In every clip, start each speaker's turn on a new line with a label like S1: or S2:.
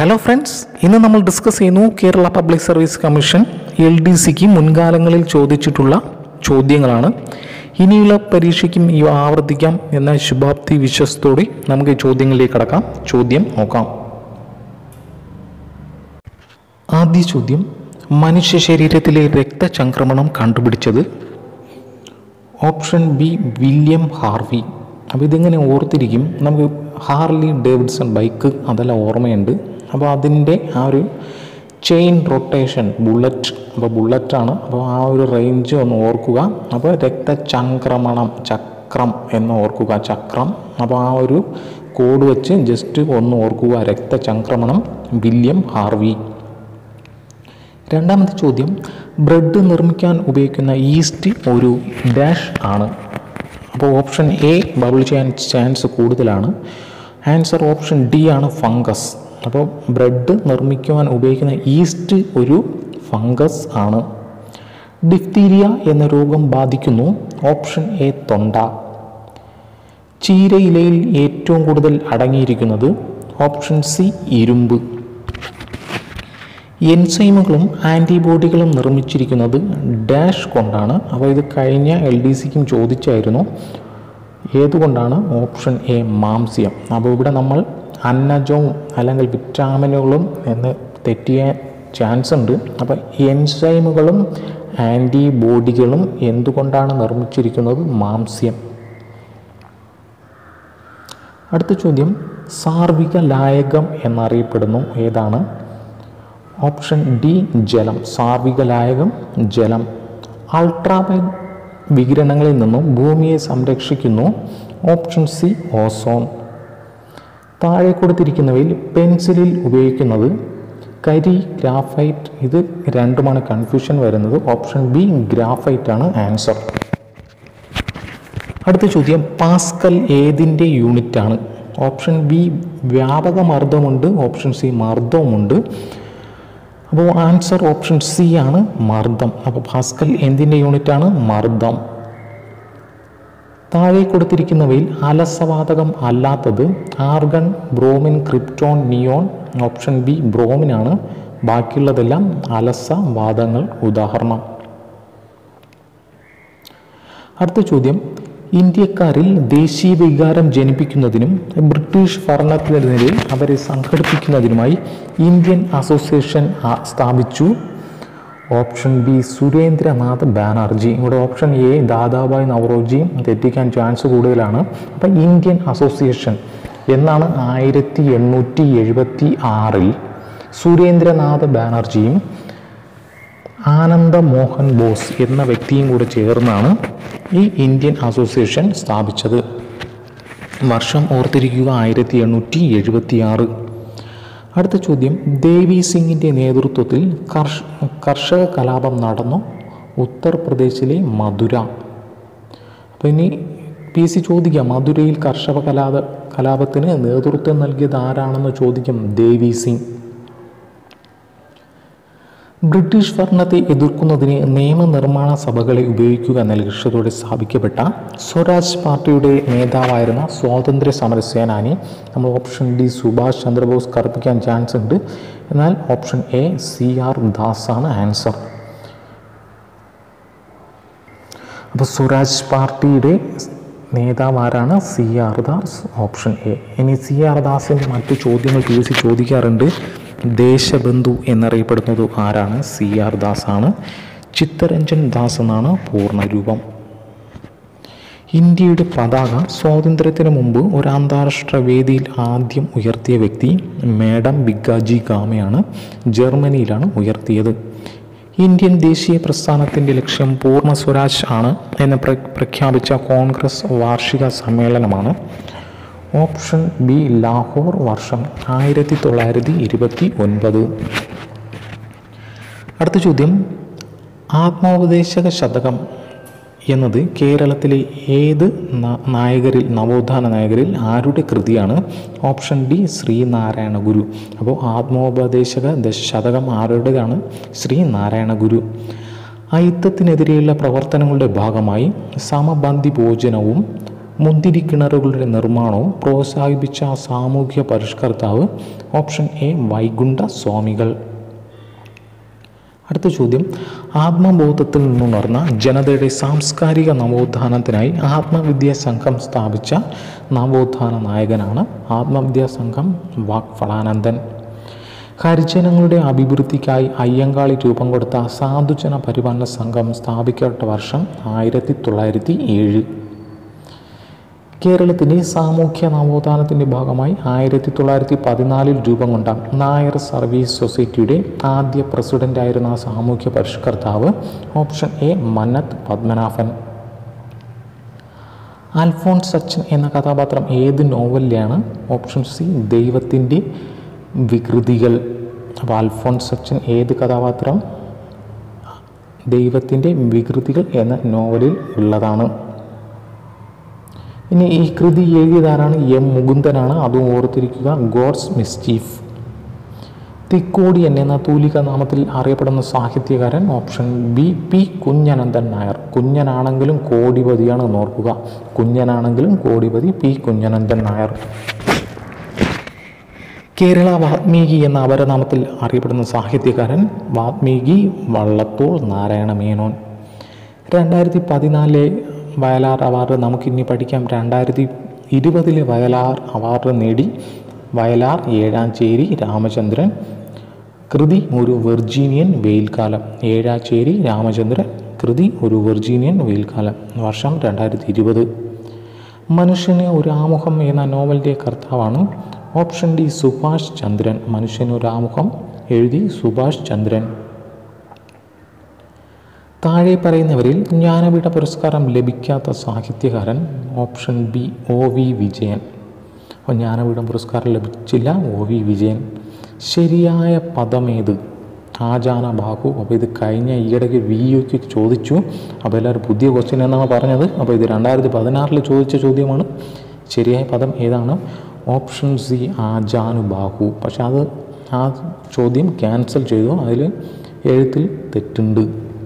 S1: hello friends ഇന്ന് നമ്മൾ discuss ചെയ്യുന്നു Kerala public service commission L D സിക്ക് മുൻകാലങ്ങളിൽ ചോദിച്ചിട്ടുള്ള ചോദ്യങ്ങളാണ് ഇനിയുള്ള പരീക്ഷയ്ക്കും ഇവ ആവർത്തിക്കാം എന്ന ശുഭാപ്തി വിശ്വാസത്തോടെ നമുക്ക് ഈ ചോദ്യങ്ങളിലേക്ക് കടക്കാം ചോദ്യം നോക്കാം ആദ്യ ചോദ്യം മനുഷ്യ ശരീരത്തിലെ രക്തചംക്രമണം കണ്ടുപിടിച്ചത് ഓപ്ഷൻ ബി വില്യം ഹാർവി അപ്പോൾ ഇതിങ്ങനെ ഓർത്തിരിക്കും നമുക്ക് ഹാർലി ഡേവിഡ്സൺ ബൈക്ക് അതെല്ലാം ഓർമ്മയുണ്ട് അപ്പോൾ അതിൻ്റെ ആ ഒരു ചെയിൻ റൊട്ടേഷൻ ബുള്ളറ്റ് അപ്പോൾ ബുള്ളറ്റാണ് അപ്പോൾ ആ ഒരു റേഞ്ച് ഒന്ന് ഓർക്കുക അപ്പോൾ രക്തചംക്രമണം ചക്രം എന്ന് ഓർക്കുക ചക്രം അപ്പോൾ ആ ഒരു കോഡ് വെച്ച് ജസ്റ്റ് ഒന്ന് ഓർക്കുക രക്തചംക്രമണം വില്യം ഹാർവി രണ്ടാമത്തെ ചോദ്യം ബ്രെഡ് നിർമ്മിക്കാൻ ഉപയോഗിക്കുന്ന ഈസ്റ്റ് ഒരു ഡാഷ് ആണ് അപ്പോൾ ഓപ്ഷൻ എ ബബിൾ ചെയ്യാൻ ചാൻസ് കൂടുതലാണ് ആൻസർ ഓപ്ഷൻ ഡി ആണ് ഫംഗസ് അപ്പോൾ ബ്രെഡ് നിർമ്മിക്കുവാൻ ഉപയോഗിക്കുന്ന ഈസ്റ്റ് ഒരു ഫംഗസ് ആണ് ഡിഫ്തീരിയ എന്ന രോഗം ബാധിക്കുന്നു ഓപ്ഷൻ എ തൊണ്ട ചീരയിലയിൽ ഏറ്റവും കൂടുതൽ അടങ്ങിയിരിക്കുന്നത് ഓപ്ഷൻ സി ഇരുമ്പ് എൻസൈമുകളും ആൻറ്റിബോഡികളും നിർമ്മിച്ചിരിക്കുന്നത് ഡാഷ് കൊണ്ടാണ് അപ്പോൾ ഇത് കഴിഞ്ഞ എൽ ഡി സിക്കും ചോദിച്ചായിരുന്നു ഏതുകൊണ്ടാണ് ഓപ്ഷൻ എ മാംസ്യം അപ്പോൾ ഇവിടെ നമ്മൾ അന്നജവും അല്ലെങ്കിൽ വിറ്റാമിനുകളും എന്ന് തെറ്റിയ ചാൻസ് ഉണ്ട് അപ്പോൾ എൻസൈമുകളും ആൻറ്റിബോഡികളും എന്തുകൊണ്ടാണ് നിർമ്മിച്ചിരിക്കുന്നത് മാംസ്യം അടുത്ത ചോദ്യം സാർവിക ലായകം എന്നറിയപ്പെടുന്നു ഏതാണ് ഓപ്ഷൻ ഡി ജലം സാർവിക ലായകം ജലം അൾട്രാവയലറ്റ് വികിരണങ്ങളിൽ നിന്നും ഭൂമിയെ സംരക്ഷിക്കുന്നു ഓപ്ഷൻ സി ഓസോൺ താഴെ കൊടുത്തിരിക്കുന്നവയിൽ പെൻസിലിൽ ഉപയോഗിക്കുന്നത് കരി ഗ്രാഫൈറ്റ് ഇത് രണ്ടുമാണ് കൺഫ്യൂഷൻ വരുന്നത് ഓപ്ഷൻ ബി ഗ്രാഫൈറ്റ് ആണ് ആൻസർ അടുത്ത ചോദ്യം പാസ്കൽ ഏതിൻ്റെ യൂണിറ്റാണ് ഓപ്ഷൻ ബി വ്യാപക മർദ്ദമുണ്ട് ഓപ്ഷൻ സി മർദ്ദവുമുണ്ട് അപ്പോൾ ആൻസർ ഓപ്ഷൻ സി ആണ് മർദ്ദം അപ്പോൾ പാസ്കൽ എന്തിൻ്റെ യൂണിറ്റാണ് മർദ്ദം താഴെ കൊടുത്തിരിക്കുന്നവയിൽ അലസവാതകം അല്ലാത്തത് argon bromine krypton neon option B ബ്രോമിനാണ് ബാക്കിയുള്ളതെല്ലാം അലസവാതങ്ങൾ ഉദാഹരണം അടുത്ത ചോദ്യം ഇന്ത്യക്കാരിൽ ദേശീയ വികാരം ജനിപ്പിക്കുന്നതിനും ബ്രിട്ടീഷ് ഭരണത്തിനെതിരെ അവരെ സംഘടിപ്പിക്കുന്നതിനുമായി ഇന്ത്യൻ അസോസിയേഷൻ ആ- സ്ഥാപിച്ചു ഓപ്ഷൻ ബി സുരേന്ദ്രനാഥ് ബാനർജി ഇവിടെ ഓപ്ഷൻ എ ദാദാബായ് നവറോജിയും തെറ്റിക്കാൻ ചാൻസ് കൂടുതലാണ് അപ്പം ഇന്ത്യൻ അസോസിയേഷൻ എന്നാണ് ആയിരത്തി എണ്ണൂറ്റി എഴുപത്തി ആറിൽ സുരേന്ദ്രനാഥ് ബാനർജിയും ആനന്ദ മോഹൻ ബോസ് എന്ന വ്യക്തിയും കൂടെ ചേർന്നാണ് ഈ ഇന്ത്യൻ അസോസിയേഷൻ സ്ഥാപിച്ചത് വർഷം ഓർത്തിരിക്കുക ആയിരത്തി എണ്ണൂറ്റി എഴുപത്തി ആറ് അടുത്ത ചോദ്യം ദേവി സിംഗിൻ്റെ നേതൃത്വത്തിൽ കർഷ കർഷക കലാപം നടന്നു ഉത്തർപ്രദേശിലെ മധുര അപ്പോൾ ഇനി പി സി ചോദിക്കാം മധുരയിൽ കർഷക കലാപ കലാപത്തിന് നേതൃത്വം നൽകിയത് ആരാണെന്ന് ചോദിക്കും ദേവി സിംഗ് ബ്രിട്ടീഷ് ഭരണത്തെ എതിർക്കുന്നതിന് നിയമനിർമ്മാണ സഭകളെ ഉപയോഗിക്കുക എന്ന ലക്ഷ്യത്തോടെ സ്ഥാപിക്കപ്പെട്ട സ്വരാജ് പാർട്ടിയുടെ നേതാവായിരുന്ന സ്വാതന്ത്ര്യ സമര സേനാനി നമ്മൾ ഓപ്ഷൻ ഡി സുഭാഷ് ചന്ദ്രബോസ് കറുപ്പിക്കാൻ ചാൻസ് ഉണ്ട് എന്നാൽ option A C R Das ആണ് ആൻസർ അപ്പോൾ സ്വരാജ് പാർട്ടിയുടെ നേതാവ് ആരാണ് C R Das option A ഇനി സി ആർ ദാസിൻ്റെ മറ്റു ചോദ്യങ്ങൾ പി എസ് സി ചോദിക്കാറുണ്ട് ദേശബന്ധു എന്നറിയപ്പെടുന്നത് ആരാണ് സി ആർ ദാസ് ആണ് ചിത്തരഞ്ജൻ ദാസ് എന്നാണ് പൂർണ്ണരൂപം ഇന്ത്യയുടെ പതാക സ്വാതന്ത്ര്യത്തിന് മുമ്പ് ഒരു അന്താരാഷ്ട്ര വേദിയിൽ ആദ്യം ഉയർത്തിയ വ്യക്തി മേഡം ബിഗാജി ഗാമയാണ് ജർമ്മനിയിലാണ് ഉയർത്തിയത് ഇന്ത്യൻ ദേശീയ പ്രസ്ഥാനത്തിൻ്റെ ലക്ഷ്യം പൂർണ്ണ സ്വരാജ് ആണ് എന്ന് പ്ര പ്രഖ്യാപിച്ച കോൺഗ്രസ് വാർഷിക സമ്മേളനമാണ് ഓപ്ഷൻ ബി ലാഹോർ വർഷം ആയിരത്തി തൊള്ളായിരത്തി ഇരുപത്തി ഒൻപത് അടുത്ത ചോദ്യം ആത്മോപദേശക ശതകം എന്നത് കേരളത്തിലെ ഏത് ന- നായകരിൽ നവോത്ഥാന നായകരിൽ ആരുടെ കൃതിയാണ് ഓപ്ഷൻ ഡി ശ്രീനാരായണ ഗുരു അപ്പോൾ ആത്മോപദേശക ദശ ശതകം ആരുടേതാണ് ശ്രീനാരായണ ഗുരു അയിത്തത്തിനെതിരെയുള്ള പ്രവർത്തനങ്ങളുടെ ഭാഗമായി സമബന്ധി ഭോജനവും മുന്തിരിക്കിണറുകളുടെ നിർമ്മാണവും പ്രോത്സാഹിപ്പിച്ച സാമൂഹ്യ പരിഷ്കർത്താവ് ഓപ്ഷൻ എ വൈകുണ്ഠ സ്വാമികൾ അടുത്ത ചോദ്യം ആത്മബോധത്തിൽ നിന്നുണർന്ന ജനതയുടെ സാംസ്കാരിക നവോത്ഥാനത്തിനായി ആത്മവിദ്യാ സംഘം സ്ഥാപിച്ച നവോത്ഥാന നായകനാണ് ആത്മവിദ്യാ സംഘം വാക്ഫളാനന്ദൻ ഹരിജനങ്ങളുടെ അഭിവൃദ്ധിക്കായി അയ്യങ്കാളി രൂപം കൊടുത്ത സാധുജന പരിപാലന സംഘം സ്ഥാപിക്കപ്പെട്ട വർഷം ആയിരത്തി തൊള്ളായിരത്തി ഏഴ് കേരളത്തിൻ്റെ സാമൂഹ്യ നവോത്ഥാനത്തിൻ്റെ ഭാഗമായി ആയിരത്തി തൊള്ളായിരത്തി പതിനാലിൽ രൂപം കൊണ്ട നായർ സർവീസ് സൊസൈറ്റിയുടെ ആദ്യ പ്രസിഡൻ്റായിരുന്ന സാമൂഹ്യ പരിഷ്കർത്താവ് option A Mannathu Padmanabhan Alphonsachan എന്ന കഥാപാത്രം ഏത് നോവലിലാണ് ഓപ്ഷൻ സി ദൈവത്തിൻ്റെ വികൃതികൾ അപ്പോൾ അൽഫോൺസ് സച്ചൻ ഏത് കഥാപാത്രം ദൈവത്തിൻ്റെ വികൃതികൾ എന്ന നോവലിൽ ഉള്ളതാണ് ഇനി ഈ കൃതി എഴുതിയതാരാണ് എം മുകുന്ദനാണ് അതും ഓർത്തിരിക്കുക ഗോഡ്സ് മിസ്ചീഫ് തിക്കോടിയൻ എന്ന തൂലിക നാമത്തിൽ അറിയപ്പെടുന്ന സാഹിത്യകാരൻ option B P Kunhananthan Nair കുഞ്ഞനാണെങ്കിലും കോടിപതിയാണ് എന്ന് ഓർക്കുക കുഞ്ഞനാണെങ്കിലും കോടിപതി പി കുഞ്ഞനന്ദൻ നായർ കേരള വാത്മീകി എന്ന അപരനാമത്തിൽ അറിയപ്പെടുന്ന സാഹിത്യകാരൻ വാത്മീകി വള്ളത്തോൾ നാരായണ മേനോൻ രണ്ടായിരത്തി പതിനാലിലെ വയലാർ അവാർഡ് നമുക്കിനി പഠിക്കാം രണ്ടായിരത്തി ഇരുപതിലെ വയലാർ അവാർഡ് നേടി വയലാർ ഏഴാഞ്ചേരി രാമചന്ദ്രൻ കൃതി ഒരു വെർജീനിയൻ വെയിൽക്കാലം ഏഴാച്ചേരി രാമചന്ദ്രൻ കൃതി ഒരു വെർജീനിയൻ വെയിൽക്കാലം വർഷം രണ്ടായിരത്തി ഇരുപത് മനുഷ്യന് ഒരു ആമുഖം എന്ന നോവലിൻ്റെ കർത്താവാണ് ഓപ്ഷൻ ഡി സുഭാഷ് ചന്ദ്രൻ മനുഷ്യന് ഒരു ആമുഖം എഴുതി സുഭാഷ് ചന്ദ്രൻ താഴെ പറയുന്നവരിൽ ജ്ഞാനപീഠ പുരസ്കാരം ലഭിക്കാത്ത സാഹിത്യകാരൻ option B O V Vijayan അപ്പോൾ ജ്ഞാനപീഠ പുരസ്കാരം ലഭിച്ചില്ല ഒ വി വിജയൻ ശരിയായ പദമേത് ആജാന ബാഹു അപ്പോൾ ഇത് കഴിഞ്ഞ ഈയിടയ്ക്ക് വി യുക്ക് ചോദിച്ചു അപ്പോൾ എല്ലാവരും പുതിയ ക്വസ്റ്റ്യൻ എന്നാണ് പറഞ്ഞത് അപ്പോൾ ഇത് രണ്ടായിരത്തി പതിനാറിൽ ചോദിച്ച ചോദ്യമാണ് ശരിയായ പദം ഏതാണ് ഓപ്ഷൻ സി ആജാനുബാഹു പക്ഷെ അത് ആ ചോദ്യം ക്യാൻസൽ ചെയ്തു അതിൽ എഴുത്തിൽ തെറ്റുണ്ട്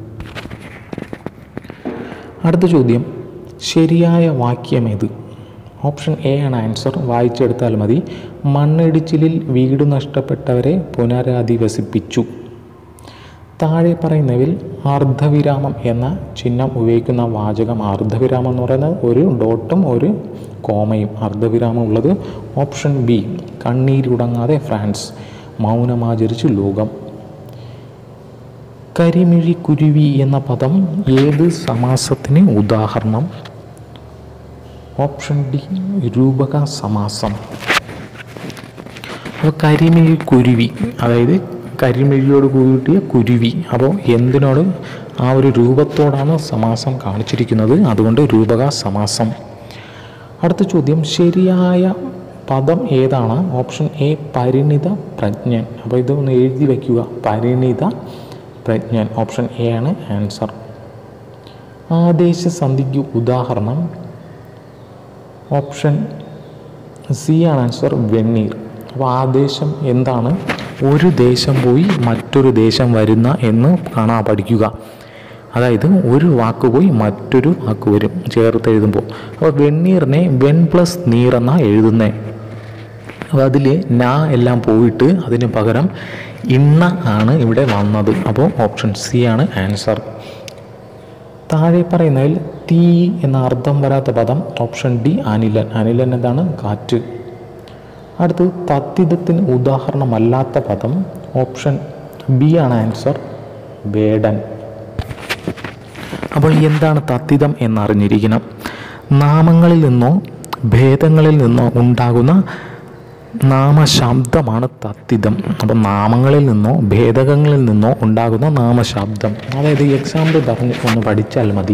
S1: അടുത്ത ചോദ്യം ശരിയായ വാക്യമേത് ഓപ്ഷൻ എ ആണ് ആൻസർ വായിച്ചെടുത്താൽ മതി മണ്ണിടിച്ചിലിൽ വീട് നഷ്ടപ്പെട്ടവരെ പുനരധിവസിപ്പിച്ചു താഴെ പറയുന്നതിൽ അർദ്ധവിരാമം എന്ന ചിഹ്നം ഉപയോഗിക്കുന്ന വാചകം അർദ്ധവിരാമം എന്ന് പറയുന്നത് ഒരു ഡോട്ടും ഒരു കോമയും അർദ്ധവിരാമം ഉള്ളത് ഓപ്ഷൻ ബി കണ്ണീരുടങ്ങാതെ ഫ്രാൻസ് മൗനമാചരിച്ചു ലോകം കരിമിഴി കുരുവി എന്ന പദം ഏത് സമാസത്തിന് ഉദാഹരണം ഓപ്ഷൻ ഡി രൂപക സമാസം അപ്പോൾ കരിമിഴി കുരുവി അതായത് കരിമിഴിയോട് കൂടിയ കുരുവി അപ്പോൾ എന്തിനോട് ആ ഒരു രൂപത്തോടാണ് സമാസം കാണിച്ചിരിക്കുന്നത് അതുകൊണ്ട് രൂപക സമാസം അടുത്ത ചോദ്യം ശരിയായ പദം ഏതാണ് ഓപ്ഷൻ എ പരിണിത പ്രജ്ഞൻ അപ്പോൾ ഇതൊന്ന് എഴുതി വയ്ക്കുക പരിണിത പ്രജ്ഞൻ ഓപ്ഷൻ എ ആണ് ആൻസർ ആദേശ സന്ധിക്ക് ഉദാഹരണം ഓപ്ഷൻ സി ആണ് ആൻസർ വെണ്ണീർ അപ്പോൾ ആദേശം എന്താണ് ഒരു ദേശം പോയി മറ്റൊരു ദേശം വരുന്ന എന്ന് കാണാൻ പഠിക്കുക അതായത് ഒരു വാക്ക് പോയി മറ്റൊരു വാക്ക് വരും ചേർത്ത് എഴുതുമ്പോൾ അപ്പോൾ വെണ്ണീറിനെ വെൺ പ്ലസ് നീർ എന്നാണ് എഴുതുന്നത് അപ്പോൾ അതിൽ നാ എല്ലാം പോയിട്ട് അതിന് പകരം ഇണ്ണ ആണ് ഇവിടെ വന്നത് അപ്പോൾ ഓപ്ഷൻ സി ആണ് ആൻസർ താഴെ പറയുന്നതിൽ തീ എന്ന അർത്ഥം വരാത്ത പദം ഓപ്ഷൻ ഡി അനിലൻ അനിലൻ എന്താണ് കാറ്റ് അടുത്ത് തത്തിതത്തിന് ഉദാഹരണമല്ലാത്ത പദം ഓപ്ഷൻ ബി ആണ് ആൻസർ വേടൻ അപ്പോൾ എന്താണ് തത്തിതം എന്നറിഞ്ഞിരിക്കണം നാമങ്ങളിൽ നിന്നോ ഭേദങ്ങളിൽ നിന്നോ ഉണ്ടാകുന്ന നാമശബ്ദമാണ് തത്തിതം അപ്പം നാമങ്ങളിൽ നിന്നോ ഭേദകങ്ങളിൽ നിന്നോ ഉണ്ടാകുന്ന നാമശബ്ദം അതായത് എക്സാമ്പിൾ പറഞ്ഞ് ഒന്ന് പഠിച്ചാൽ മതി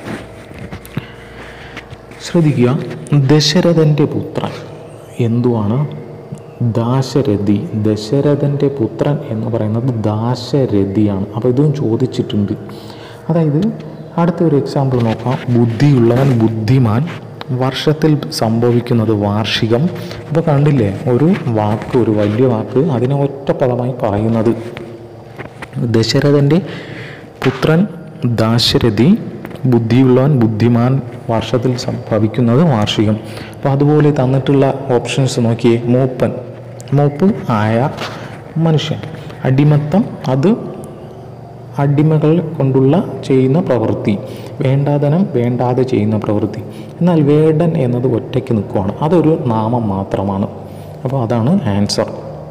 S1: ശ്രദ്ധിക്കുക ദശരഥൻ്റെ പുത്രൻ എന്തുവാണ് ദാശരഥി ദശരഥൻ്റെ പുത്രൻ എന്ന് പറയുന്നത് ദാശരഥിയാണ് അപ്പോൾ ഇതും ചോദിച്ചിട്ടുണ്ട് അതായത് അടുത്ത ഒരു എക്സാമ്പിൾ നോക്കാം ബുദ്ധിയുള്ളവൻ ബുദ്ധിമാൻ വർഷത്തിൽ സംഭവിക്കുന്നത് വാർഷികം അപ്പോൾ കണ്ടില്ലേ ഒരു വാക്ക് ഒരു വലിയ വാക്ക് അതിനെ ഒറ്റ പദമായി പറയുന്നത് ദശരഥൻ്റെ പുത്രൻ ദാശരഥി ബുദ്ധിയുള്ളവൻ ബുദ്ധിമാൻ വർഷത്തിൽ സംഭവിക്കുന്നത് വാർഷികം അപ്പോൾ അതുപോലെ തന്നിട്ടുള്ള ഓപ്ഷൻസ് നോക്കിയേ മൂപ്പൻ മൂപ്പ് ആയ മനുഷ്യൻ അടിമത്തം അത് അടിമകൾ കൊണ്ടുള്ള ചെയ്യുന്ന പ്രവൃത്തി വേണ്ടാതനം വേണ്ടാതെ ചെയ്യുന്ന പ്രവൃത്തി എന്നാൽ വേടൻ എന്നത് ഒറ്റയ്ക്ക് നിൽക്കുവാണ് അതൊരു നാമം മാത്രമാണ് അപ്പോൾ അതാണ് ആൻസർ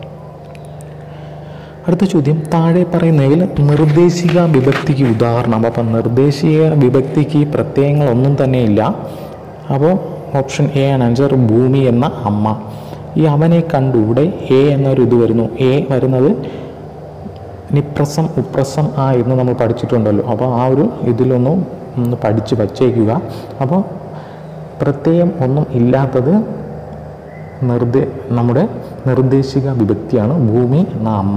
S1: അടുത്ത ചോദ്യം താഴെ പറയുന്നതിൽ നിർദ്ദേശിക വിഭക്തിക്ക് ഉദാഹരണം അപ്പം നിർദ്ദേശിക വിഭക്തിക്ക് പ്രത്യയങ്ങളൊന്നും തന്നെ ഇല്ല അപ്പോൾ ഓപ്ഷൻ എ ആണ് ആൻസർ ഭൂമി എന്ന അമ്മ ഈ അവനെ കണ്ടു ഇവിടെ എ എന്നൊരു ഇത് വരുന്നു എ വരുന്നത് നിപ്രസം ഉപ്രസം ആ എന്ന് നമ്മൾ പഠിച്ചിട്ടുണ്ടല്ലോ അപ്പോൾ ആ ഒരു ഇതിലൊന്നും ഒന്ന് പഠിച്ച് വച്ചേക്കുക അപ്പോൾ പ്രത്യയം ഒന്നും ഇല്ലാത്തത് നിർദ്ദേ നമ്മുടെ നിർദ്ദേശിക വിഭക്തിയാണ് ഭൂമി എന്ന അമ്മ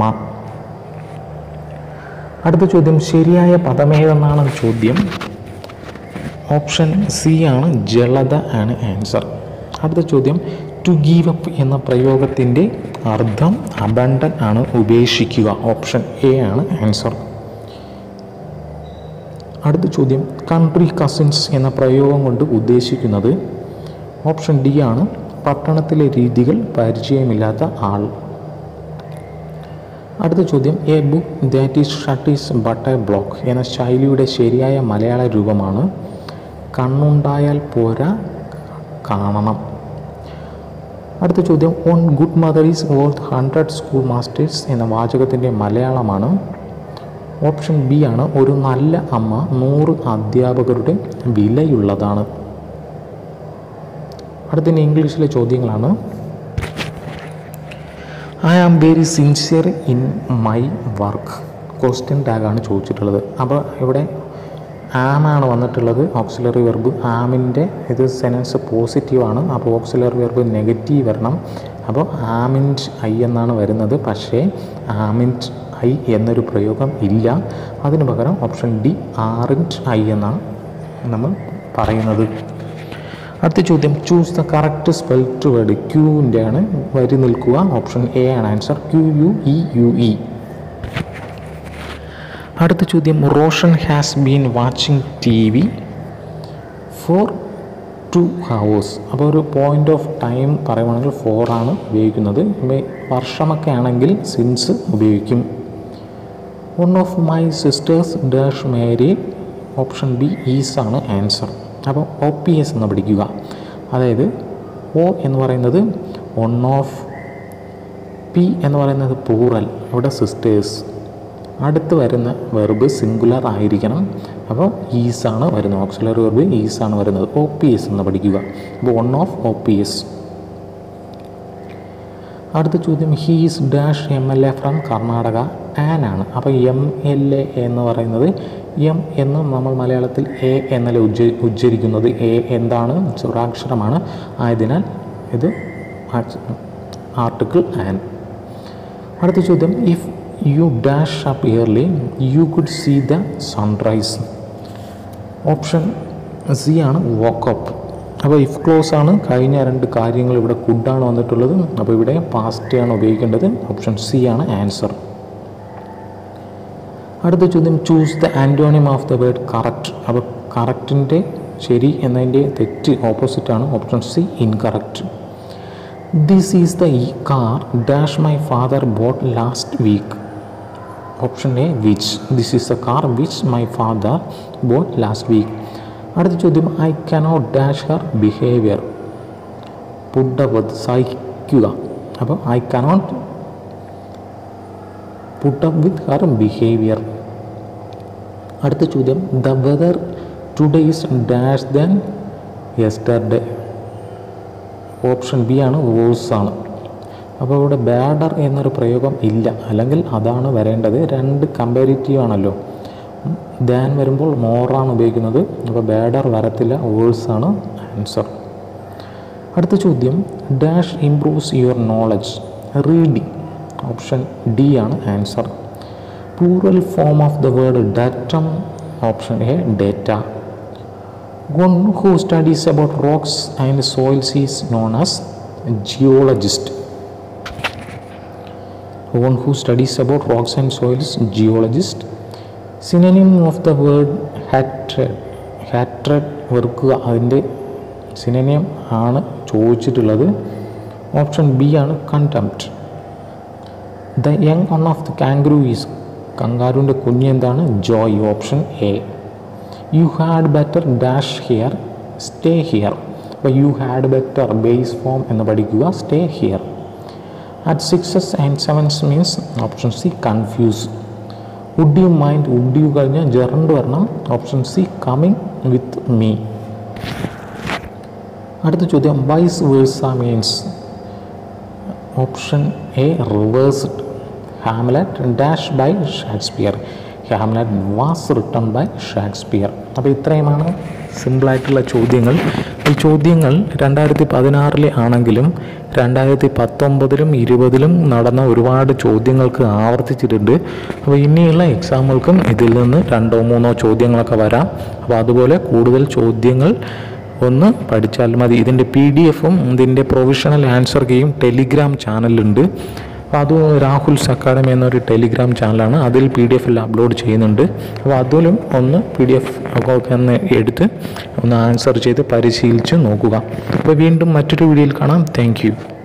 S1: അടുത്ത ചോദ്യം ശരിയായ പദമേതെന്നാണ് ചോദ്യം ഓപ്ഷൻ സി ആണ് ജലത ആണ് ആൻസർ അടുത്ത ചോദ്യം ടു ഗീവ് അപ്പ് എന്ന പ്രയോഗത്തിൻ്റെ അർത്ഥം അബണ്ടൻ ആണ് ഉപേക്ഷിക്കുക ഓപ്ഷൻ എ ആണ് ആൻസർ അടുത്ത ചോദ്യം കൺട്രി കസിൻസ് എന്ന പ്രയോഗം കൊണ്ട് ഉദ്ദേശിക്കുന്നത് ഓപ്ഷൻ ഡി ആണ് പട്ടണത്തിലെ രീതികൾ പരിചയമില്ലാത്ത ആൾ അടുത്ത ചോദ്യം a book that is shut is but a block എന്ന ശൈലിയുടെ ശരിയായ മലയാള രൂപമാണ് കണ്ണുണ്ടായാൽ പോരാ കാണണം അടുത്ത ചോദ്യം one good mother is worth hundred school masters എന്ന വാചകത്തിൻ്റെ മലയാളമാണ് ഓപ്ഷൻ ബി ആണ് ഒരു നല്ല അമ്മ നൂറ് അധ്യാപകരുടെ വിലയുള്ളതാണ് അടുത്ത ഇംഗ്ലീഷിലെ ചോദ്യങ്ങളാണ് I am very sincere in my work question ടാഗാണ് ചോദിച്ചിട്ടുള്ളത് അപ്പോൾ ഇവിടെ ആമാണ് വന്നിട്ടുള്ളത് ഓക്സിലറി വെർബ് ആമിൻ്റെ ഇത് സെനൻസ് പോസിറ്റീവാണ് അപ്പോൾ ഓക്സിലറി വെർബ് നെഗറ്റീവ് വരണം അപ്പോൾ ആമിൻറ്റ് ഐ എന്നാണ് വരുന്നത് പക്ഷേ ആമിൻറ്റ് ഐ എന്നൊരു പ്രയോഗം ഇല്ല അതിന് പകരം ഓപ്ഷൻ ഡി ആറിൻറ്റ് ഐ എന്നാണ് നമ്മൾ പറയുന്നത് അടുത്ത ചോദ്യം choose the correct spelt word ക്യൂവിൻ്റെ ആണ് വരി നിൽക്കുക ഓപ്ഷൻ എ ആണ് answer Q U E U E അടുത്ത ചോദ്യം Roshan has been watching T V for two hours അപ്പോൾ ഒരു പോയിൻ്റ് ഓഫ് ടൈം പറയുവാണെങ്കിൽ ഫോർ ആണ് ഉപയോഗിക്കുന്നത് ഇപ്പം വർഷമൊക്കെ ആണെങ്കിൽ സിൻസ് ഉപയോഗിക്കും one of my sisters dash marry option B is ആണ് ആൻസർ അപ്പോൾ ഒ പി എസ് എന്ന് പഠിക്കുക അതായത് ഒ എന്ന് പറയുന്നത് വൺ ഓഫ് പി എന്ന് പറയുന്നത് പൂറൽ ഇവിടെ സിസ്റ്റേഴ്സ് അടുത്ത് വരുന്ന വെർബ് സിംഗുലർ ആയിരിക്കണം അപ്പോൾ ഈസ് ആണ് വരുന്നത് ഓക്സിലറി വെർബ് ഈസ് ആണ് വരുന്നത് ഒ പി എസ് എന്ന് പഠിക്കുക അപ്പോൾ one of O P S അടുത്ത ചോദ്യം he's dash M L A from Karnataka an ആണ് അപ്പോൾ എം എൽ എ എന്ന് പറയുന്നത് എം എന്ന് നമ്മൾ മലയാളത്തിൽ എ എന്നല്ല ഉജ്ജ ഉച്ചരിക്കുന്നത് എ എന്താണ് ചുറാക്ഷരമാണ് ആയതിനാൽ ഇത് ആർട്ടിക്കിൾ ആൻ അടുത്ത ചോദ്യം if you dash up early you could see the sunrise option C ആണ് വോക്കപ്പ് അപ്പോൾ ഇഫ് ക്ലോസ് ആണ് കഴിഞ്ഞ രണ്ട് കാര്യങ്ങൾ ഇവിടെ കുഡാണ് വന്നിട്ടുള്ളത് അപ്പോൾ ഇവിടെ പാസ്റ്റ് ആണ് ഉപയോഗിക്കേണ്ടത് ഓപ്ഷൻ സി ആണ് ആൻസർ അടുത്ത ചോദ്യം choose the antonym of the word correct അപ്പോൾ കറക്റ്റിൻ്റെ ശരി എന്നതിൻ്റെ തെറ്റ് ഓപ്പോസിറ്റാണ് option C incorrect this is the car dash my father bought last week option A which this is the car which my father bought last week അടുത്ത ചോദ്യം I cannot dash her behaviour put up with സഹിക്കുക അപ്പോൾ I cannot put up with her behaviour അടുത്ത ചോദ്യം the weather today is dash than yesterday option B ആണ് worse ആണ് അപ്പോൾ ഇവിടെ ബാഡർ എന്നൊരു പ്രയോഗം ഇല്ല അല്ലെങ്കിൽ അതാണ് വരേണ്ടത് രണ്ട് കമ്പാരിറ്റീവ് ആണല്ലോ ദാൻ വരുമ്പോൾ മോറാണ് ഉപയോഗിക്കുന്നത് അപ്പോൾ ബാഡർ വരത്തില്ല വേഴ്സ് ആണ് ആൻസർ അടുത്ത ചോദ്യം dash improves your knowledge reading option D ആണ് answer plural form of the word datum option A data one who studies about rocks and soils is known as geologist one who studies about rocks and soils geologist synonym of the word hatred hatred വെറുക്കുക അതിൻ്റെ synonym ആണ് ചോദിച്ചിട്ടുള്ളത് option B ആണ് contempt the young one of the kangaroo is കങ്കാരുവിൻ്റെ കുഞ്ഞ് എന്താണ് joey option A U had better dash here stay here അപ്പോൾ you had better base form എന്ന് പഠിക്കുക stay here at sixes and sevens means option C confuse would you mind would you കഴിഞ്ഞാൽ gerund വരണം option C coming with me അടുത്ത ചോദ്യം vice versa means option A reversed Hamlet dash by Shakespeare Hamlet was written by Shakespeare അപ്പോൾ ഇത്രയുമാണ് സിമ്പിളായിട്ടുള്ള ചോദ്യങ്ങൾ ഈ ചോദ്യങ്ങൾ രണ്ടായിരത്തി പതിനാറിലെ ആണെങ്കിലും രണ്ടായിരത്തി പത്തൊമ്പതിലും ഇരുപതിലും നടന്ന ഒരുപാട് ചോദ്യങ്ങൾക്ക് ആവർത്തിച്ചിട്ടുണ്ട് അപ്പോൾ ഇനിയുള്ള എക്സാമുകൾക്കും ഇതിൽ നിന്ന് രണ്ടോ മൂന്നോ ചോദ്യങ്ങളൊക്കെ വരാം അപ്പോൾ അതുപോലെ കൂടുതൽ ചോദ്യങ്ങൾ ഒന്ന് പഠിച്ചാൽ മതി ഇതിൻ്റെ പി ഡി എഫും ഇതിൻ്റെ പ്രൊവിഷണൽ ആൻസർ കീയും ടെലിഗ്രാം ചാനലുണ്ട് അപ്പോൾ അത് രാഹുൽസ് അക്കാഡമി എന്നൊരു ടെലിഗ്രാം ചാനലാണ് അതിൽ പി ഡി എഫ് എല്ലാം അപ്ലോഡ് ചെയ്യുന്നുണ്ട് അപ്പോൾ അതിലും ഒന്ന് പി ഡി എഫ് ഒക്കെ ഒന്ന് എടുത്ത് ഒന്ന് ആൻസർ ചെയ്ത് പരിശീലിച്ച് നോക്കുക അപ്പോൾ വീണ്ടും മറ്റൊരു വീഡിയോയിൽ കാണാം താങ്ക്